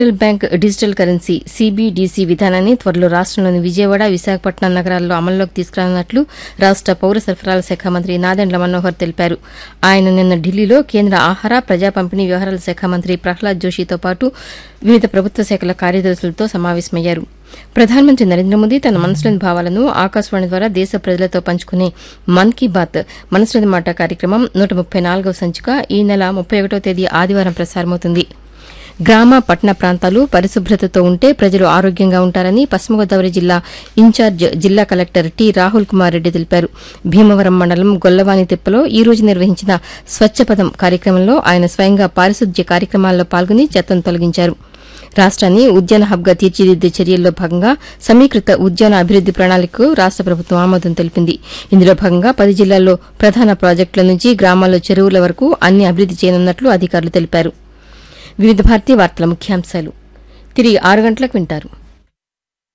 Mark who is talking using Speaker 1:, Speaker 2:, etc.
Speaker 1: central bank digital currency CBDC విధానాన్ని త్వరలో రాష్టంలోని విజయవాడ విశాఖపట్నం నగరాల్లో అమల్లోకి తీసుకురానున్నట్లు రాష్ట పౌర సరఫరాల శాఖ మంత్రి నాదెండ్ల మనోహర్ తెలిపారు ఆయన నిన్న ఢిల్లీలో కేంద్ర ఆహార ప్రజా పంపిణీ వ్యవహారాల శాఖ మంత్రి ప్రహ్లాద్ జోషితో పాటు వివిధ ప్రభుత్వ శాఖల కార్యదర్శులతో సమావేశమయ్యారు ప్రధానమంత్రి నరేంద్ర మోదీ తన మనసులోని భావాలను ఆకాశవాణి ద్వారా దేశ ప్రజలతో పంచుకునే మన్ కీ బాత్ మనసులోని మాట కార్యక్రమం నూట ముప్పై నాలుగవ సంచిక ఈ నెల ముప్పై ఒకటో తేదీ ఆదివారం ప్రసారమవుతుంది గ్రామ పట్టణ ప్రాంతాలు పరిశుభ్రతతో ఉంటే ప్రజలు ఆరోగ్యంగా ఉంటారని పశ్చిమ గోదావరి జిల్లా ఇన్ఛార్జ్ జిల్లా కలెక్టర్ టి రాహుల్ కుమార్ రెడ్డి తెలిపారు భీమవరం మండలం గొల్లవాని తిప్పలో ఈ రోజు నిర్వహించిన స్వచ్ఛపదం కార్యక్రమంలో ఆయన స్వయంగా పారిశుద్ధ్య కార్యక్రమాల్లో పాల్గొని చెత్తను తొలగించారు రాష్ట్రాన్ని ఉద్యాన హబ్గా తీర్చిదిద్దే చర్యల్లో భాగంగా సమీకృత ఉద్యాన అభివృద్ది ప్రణాళికకు రాష్ట ప్రభుత్వం ఆమోదం తెలిపింది ఇందులో భాగంగా పది జిల్లాల్లో ప్రధాన ప్రాజెక్టుల నుంచి గ్రామాల్లో చెరువుల వరకు అన్ని అభివృద్ది చేయనున్నట్లు అధికారులు తెలిపారు వివిధ భారతీయ వార్తల ముఖ్యాంశాలు తిరిగి ఆరు గంటలకు వింటారు